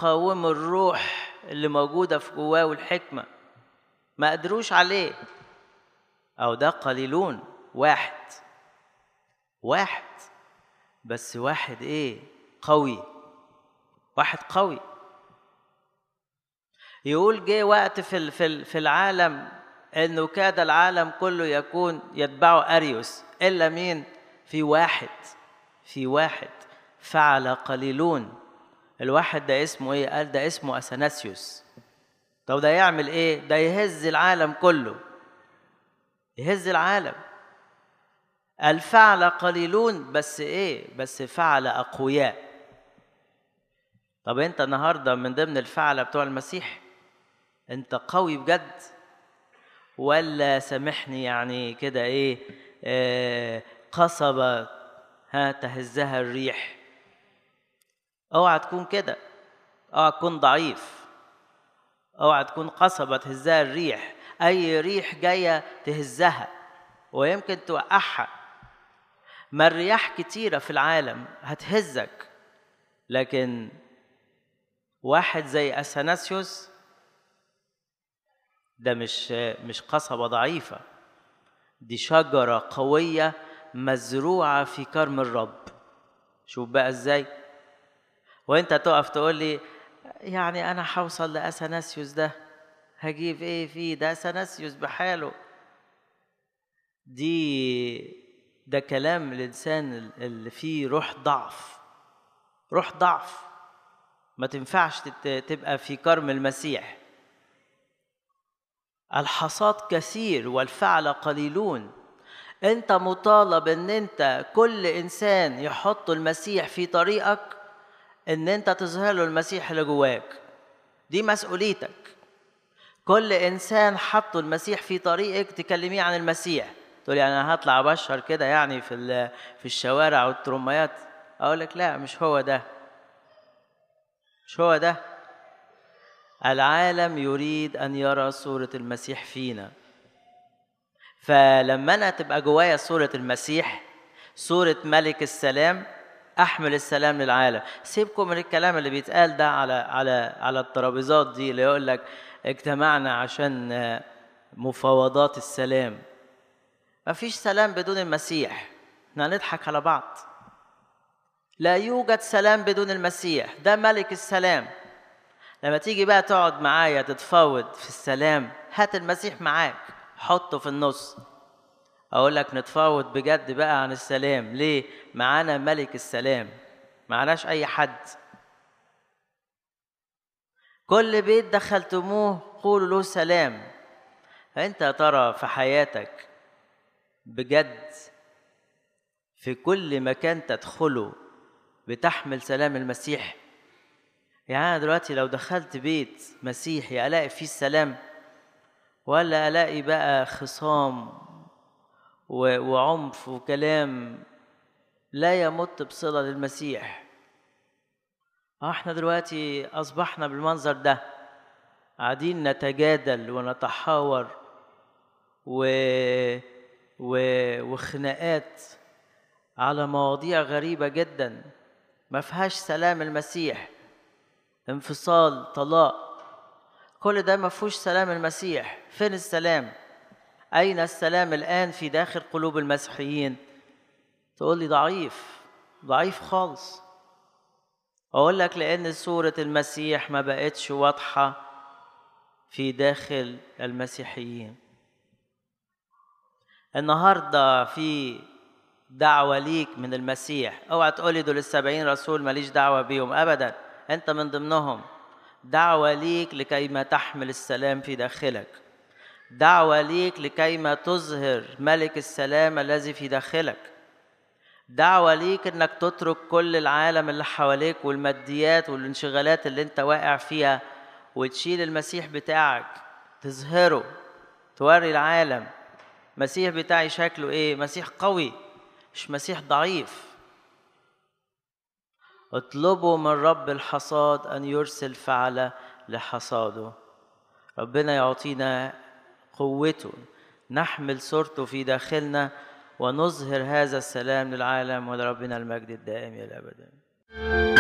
يقاوموا الروح اللي موجودة في جواه والحكمة ما قدروش عليه أو ده قليلون واحد واحد بس واحد إيه قوي واحد قوي يقول جه وقت في ال- في ال- في العالم انه كاد العالم كله يكون يتبعه اريوس الا مين في واحد في واحد فعل قليلون الواحد ده اسمه ايه قال ده اسمه اثناسيوس طب ده يعمل ايه ده يهز العالم كله يهز العالم الفعل قليلون بس ايه بس فعل اقوياء طب انت النهارده من ضمن الفعلة بتوع المسيح انت قوي بجد ولا سامحني يعني كده ايه آه قصبة ها تهزها الريح اوعى تكون كده اوعى تكون ضعيف اوعى تكون قصبة تهزها الريح اي ريح جاية تهزها ويمكن توقعها ما الرياح كتيرة في العالم هتهزك لكن واحد زي اثناسيوس ده مش مش قصبة ضعيفة دي شجرة قوية مزروعة في كرم الرب شوف بقى ازاي وانت تقف تقول لي يعني انا هوصل لاثناسيوس ده هجيب ايه فيه ده اثناسيوس بحاله دي ده كلام الانسان اللي فيه روح ضعف روح ضعف ما تنفعش تت- تبقى في كرم المسيح الحصاد كثير والفعل قليلون انت مطالب ان انت كل انسان يحط المسيح في طريقك ان انت تظهر له المسيح اللي جواك دي مسؤوليتك كل انسان حطه المسيح في طريقك تكلميه عن المسيح تقولي انا هطلع ابشر كده يعني في ال- في الشوارع والترميات اقول لك لا مش هو ده مش هو ده العالم يريد ان يرى صوره المسيح فينا فلما انا تبقى جوايا صوره المسيح صوره ملك السلام احمل السلام للعالم سيبكم من الكلام اللي بيتقال ده على على على الترابيزات دي اللي يقول لك اجتمعنا عشان آه، مفاوضات السلام مفيش سلام بدون المسيح احنا هنضحك على بعض لا يوجد سلام بدون المسيح ده ملك السلام لما تيجي بقى تقعد معايا تتفاوض في السلام هات المسيح معاك حطه في النص اقول لك نتفاوض بجد بقى عن السلام ليه معانا ملك السلام معناش اي حد كل بيت دخلتموه قولوا له سلام فانت يا ترى في حياتك بجد في كل مكان تدخله بتحمل سلام المسيح يعني أنا دلوقتي لو دخلت بيت مسيحي ألاقي فيه السلام ولا ألاقي بقى خصام و- وعنف وكلام لا يمت بصلة للمسيح آه، احنا دلوقتي أصبحنا بالمنظر ده قاعدين نتجادل ونتحاور و... و... وخناقات على مواضيع غريبة جدا ما فيهاش سلام المسيح انفصال طلاق كل ده ما فيهوش سلام المسيح فين السلام أين السلام الآن في داخل قلوب المسيحيين تقول لي ضعيف ضعيف خالص أقول لك لأن صورة المسيح ما بقتش واضحة في داخل المسيحيين النهارده في دعوة ليك من المسيح اوعى تقولي دول السبعين رسول ماليش دعوة بيهم ابدا انت من ضمنهم دعوة ليك لكي ما تحمل السلام في داخلك دعوة ليك لكي ما تظهر ملك السلام الذي في داخلك دعوة ليك انك تترك كل العالم اللي حواليك والماديات والانشغالات اللي انت واقع فيها وتشيل المسيح بتاعك تظهره توري العالم المسيح بتاعي شكله ايه مسيح قوي مش مسيح ضعيف اطلبوا من رب الحصاد ان يرسل فعل لحصاده ربنا يعطينا قوته نحمل صورته في داخلنا ونظهر هذا السلام للعالم ولربنا المجد الدائم الى الابد